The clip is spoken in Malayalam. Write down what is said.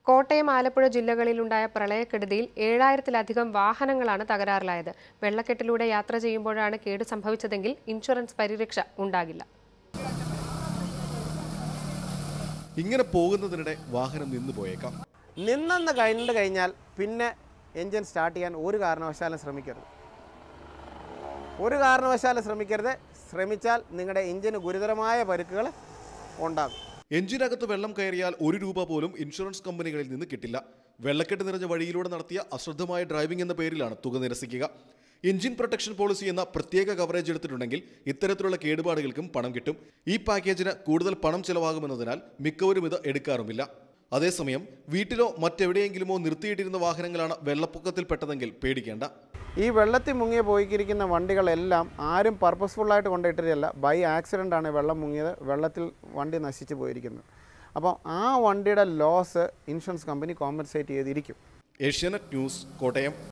കോട്ടയം ആലപ്പുഴ ജില്ലകളിലുണ്ടായ പ്രളയക്കെടുതിയിൽ ഏഴായിരത്തിലധികം വാഹനങ്ങളാണ് തകരാറിലായത് വെള്ളക്കെട്ടിലൂടെ യാത്ര ചെയ്യുമ്പോഴാണ് കേട് സംഭവിച്ചതെങ്കിൽ ഇൻഷുറൻസ് പരിരക്ഷ ഉണ്ടാകില്ല ഇങ്ങനെ പോകുന്നതിനിടെ വാഹനം നിന്നു പോയേക്കാം നിന്നെന്ന് കണ്ടു കഴിഞ്ഞാൽ പിന്നെ എൻജിൻ സ്റ്റാർട്ട് ചെയ്യാൻ ഒരു കാരണവശാലും ശ്രമിക്കരുത് ഒരു കാരണവശാലും ശ്രമിക്കരുത് ശ്രമിച്ചാൽ നിങ്ങളുടെ എഞ്ചിന് ഗുരുതരമായ പരുക്കുകൾ ഉണ്ടാകും എഞ്ചിനകത്ത് വെള്ളം കയറിയാൽ ഒരു രൂപ പോലും ഇൻഷുറൻസ് കമ്പനികളിൽ നിന്ന് കിട്ടില്ല വെള്ളക്കെട്ട് നിറഞ്ഞ വഴിയിലൂടെ നടത്തിയ അശ്രദ്ധമായ ഡ്രൈവിംഗ് എന്ന പേരിലാണ് തുക നിരസിക്കുക എഞ്ചിൻ പ്രൊട്ടക്ഷൻ പോളിസി എന്ന പ്രത്യേക കവറേജ് എടുത്തിട്ടുണ്ടെങ്കിൽ ഇത്തരത്തിലുള്ള കേടുപാടുകൾക്കും പണം കിട്ടും ഈ പാക്കേജിന് കൂടുതൽ പണം ചെലവാകുമെന്നതിനാൽ മിക്കവരും ഇത് എടുക്കാറുമില്ല അതേസമയം വീട്ടിലോ മറ്റെവിടെയെങ്കിലുമോ നിർത്തിയിട്ടിരുന്ന വാഹനങ്ങളാണ് വെള്ളപ്പൊക്കത്തിൽപ്പെട്ടതെങ്കിൽ പേടിക്കേണ്ട ഈ വെള്ളത്തിൽ മുങ്ങിയ പോയിക്കിരിക്കുന്ന വണ്ടികളെല്ലാം ആരും പർപ്പസ്ഫുള്ളായിട്ട് കൊണ്ടിട്ടില്ല ബൈ ആക്സിഡൻ്റ് ആണ് വെള്ളം മുങ്ങിയത് വെള്ളത്തിൽ വണ്ടി നശിച്ചു പോയിരിക്കുന്നത് അപ്പോൾ ആ വണ്ടിയുടെ ലോസ് ഇൻഷുറൻസ് കമ്പനി കോമ്പൻസേറ്റ് ചെയ്തിരിക്കും ഏഷ്യാനെറ്റ് ന്യൂസ് കോട്ടയം